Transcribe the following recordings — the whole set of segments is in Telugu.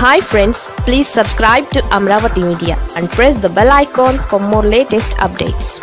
hi friends please subscribe to Amaravati media and press the bell icon for more latest updates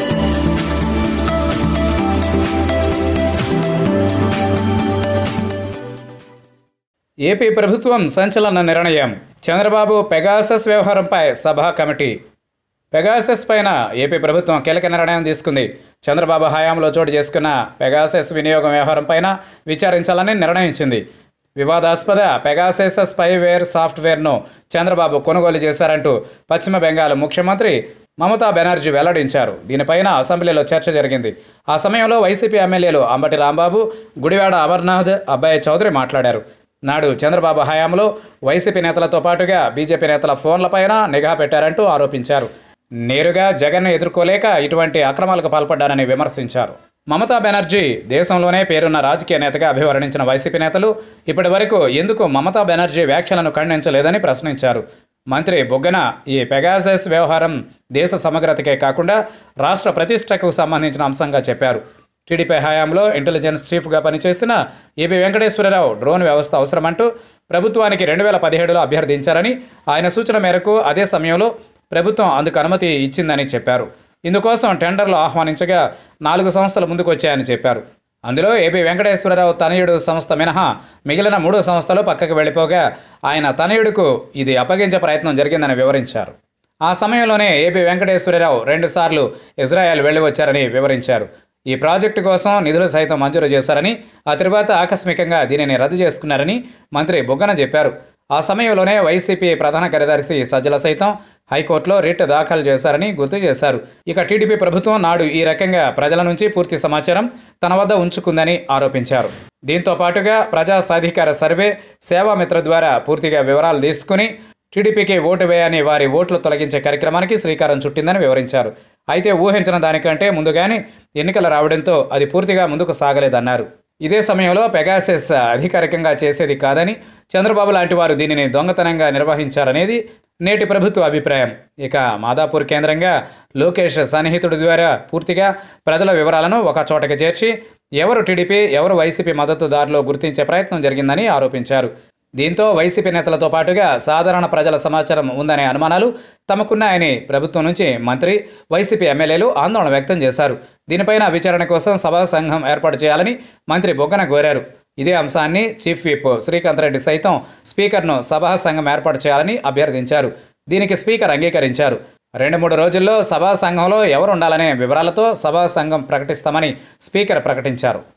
AP ప్రభుత్వం సంచలన నిర్ణయం చంద్రబాబు పెగాసస్ వ్యవహారంపై సభా కమిటీ పెగాసస్ పైన ఏపీ ప్రభుత్వం కీలక నిర్ణయం తీసుకుంది చంద్రబాబు హయాంలో చోటు చేసుకున్న పెగాసెస్ వినియోగం వ్యవహారం పైన విచారించాలని నిర్ణయించింది వివాదాస్పద పెగాసెస్ స్పైవేర్ సాఫ్ట్వేర్ను చంద్రబాబు కొనుగోలు చేశారంటూ పశ్చిమ బెంగాల్ ముఖ్యమంత్రి మమతా బెనర్జీ వెల్లడించారు దీనిపైన అసెంబ్లీలో చర్చ జరిగింది ఆ సమయంలో వైసీపీ ఎమ్మెల్యేలు అంబటి రాంబాబు గుడివాడ అమర్నాథ్ అబ్బాయి చౌదరి మాట్లాడారు నాడు చంద్రబాబు హయాంలో వైసీపీ నేతలతో పాటుగా బీజేపీ నేతల ఫోన్లపైన నిఘా పెట్టారంటూ ఆరోపించారు నేరుగా జగన్ను ఎదుర్కోలేక ఇటువంటి అక్రమాలకు పాల్పడ్డారని విమర్శించారు మమతా బెనర్జీ దేశంలోనే పేరున్న రాజకీయ నేతగా అభివర్ణించిన వైసీపీ నేతలు ఇప్పటి వరకు ఎందుకు మమతా బెనర్జీ వ్యాఖ్యలను ఖండించలేదని ప్రశ్నించారు మంత్రి బొగ్గన ఈ పెగాసెస్ వ్యవహారం దేశ సమగ్రతకే కాకుండా రాష్ట్ర ప్రతిష్టకు సంబంధించిన అంశంగా చెప్పారు టీడీపీ హయాంలో ఇంటెలిజెన్స్ చీఫ్గా పనిచేసిన ఏబి వెంకటేశ్వరరావు డ్రోన్ వ్యవస్థ అవసరమంటూ ప్రభుత్వానికి రెండు వేల పదిహేడులో అభ్యర్థించారని ఆయన సూచన మేరకు అదే సమయంలో ప్రభుత్వం అందుకు అనుమతి ఇచ్చిందని చెప్పారు ఇందుకోసం టెండర్లు ఆహ్వానించగా నాలుగు సంస్థలు ముందుకు వచ్చాయని చెప్పారు అందులో ఏబి వెంకటేశ్వరరావు తనయుడు సంస్థ మినహా మిగిలిన మూడు సంస్థలు పక్కకు వెళ్ళిపోగా ఆయన తనయుడుకు ఇది అప్పగించే ప్రయత్నం జరిగిందని వివరించారు ఆ సమయంలోనే ఏబి వెంకటేశ్వరరావు రెండుసార్లు ఇజ్రాయెల్ వెళ్ళి వచ్చారని వివరించారు ఈ ప్రాజెక్టు కోసం నిధులు సైతం మంజూరు చేశారని ఆ తర్వాత ఆకస్మికంగా దీనిని రద్దు చేసుకున్నారని మంత్రి బుగ్గన చెప్పారు ఆ సమయంలోనే వైసీపీ ప్రధాన కార్యదర్శి సజ్జల సైతం హైకోర్టులో రిట్ దాఖలు చేశారని గుర్తు చేశారు ఇక టీడీపీ ప్రభుత్వం నాడు ఈ రకంగా ప్రజల నుంచి పూర్తి సమాచారం తన వద్ద ఉంచుకుందని ఆరోపించారు దీంతో పాటుగా ప్రజా సాధికార సర్వే సేవామిత్ర ద్వారా పూర్తిగా వివరాలు తీసుకుని టీడీపీకి ఓటు వేయని వారి ఓట్లు తొలగించే కార్యక్రమానికి శ్రీకారం చుట్టిందని వివరించారు అయితే ఊహించిన దానికంటే ముందుగానే ఎన్నికలు రావడంతో అది పూర్తిగా ముందుకు సాగలేదన్నారు ఇదే సమయంలో పెగాసెస్ అధికారికంగా చేసేది కాదని చంద్రబాబు లాంటి వారు దీనిని దొంగతనంగా నిర్వహించారనేది నేటి ప్రభుత్వ అభిప్రాయం ఇక మాదాపూర్ కేంద్రంగా లోకేష్ సన్నిహితుడి ద్వారా పూర్తిగా ప్రజల వివరాలను ఒక చోటకి చేర్చి ఎవరు టీడీపీ ఎవరు వైసీపీ మద్దతుదారులో గుర్తించే ప్రయత్నం జరిగిందని ఆరోపించారు దీంతో వైసీపీ నేతలతో పాటుగా సాధారణ ప్రజల సమాచారం ఉందనే అనుమానాలు తమకున్నాయని ప్రభుత్వం నుంచి మంత్రి వైసీపీ ఎమ్మెల్యేలు ఆందోళన వ్యక్తం చేశారు దీనిపైన విచారణ కోసం సభా సంఘం ఏర్పాటు చేయాలని మంత్రి బొగ్గన కోరారు ఇదే అంశాన్ని చీఫ్ విప్ శ్రీకాంత్ రెడ్డి సైతం స్పీకర్ను సభా సంఘం ఏర్పాటు చేయాలని అభ్యర్థించారు దీనికి స్పీకర్ అంగీకరించారు రెండు మూడు రోజుల్లో సభా సంఘంలో ఎవరు ఉండాలనే వివరాలతో సభా సంఘం ప్రకటిస్తామని స్పీకర్ ప్రకటించారు